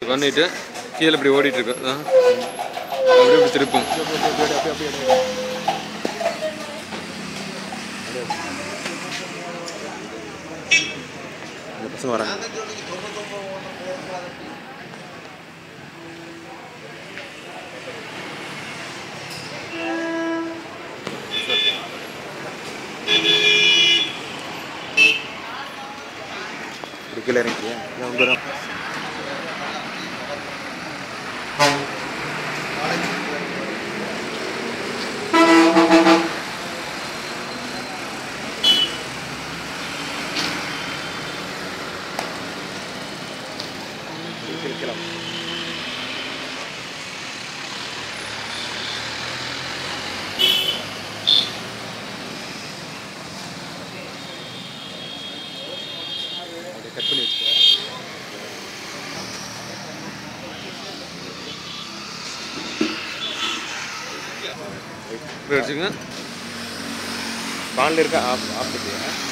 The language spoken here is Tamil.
பண்ணிட்டு கீழே இப்படி ஓடிட்டு இருக்கு அதான். அப்படியே இப்படி திருப்பும் இந்த பசங்க வராங்க இப்படி கீழே இறங்கிட்டியா நான் உங்க தான் இருக்கலாம் அப்படியே கட் பண்ணி வச்சுக்கோ இப்படி வச்சுங்க பாலில் இருக்க ஆஃப் ஆஃப் பண்ணியா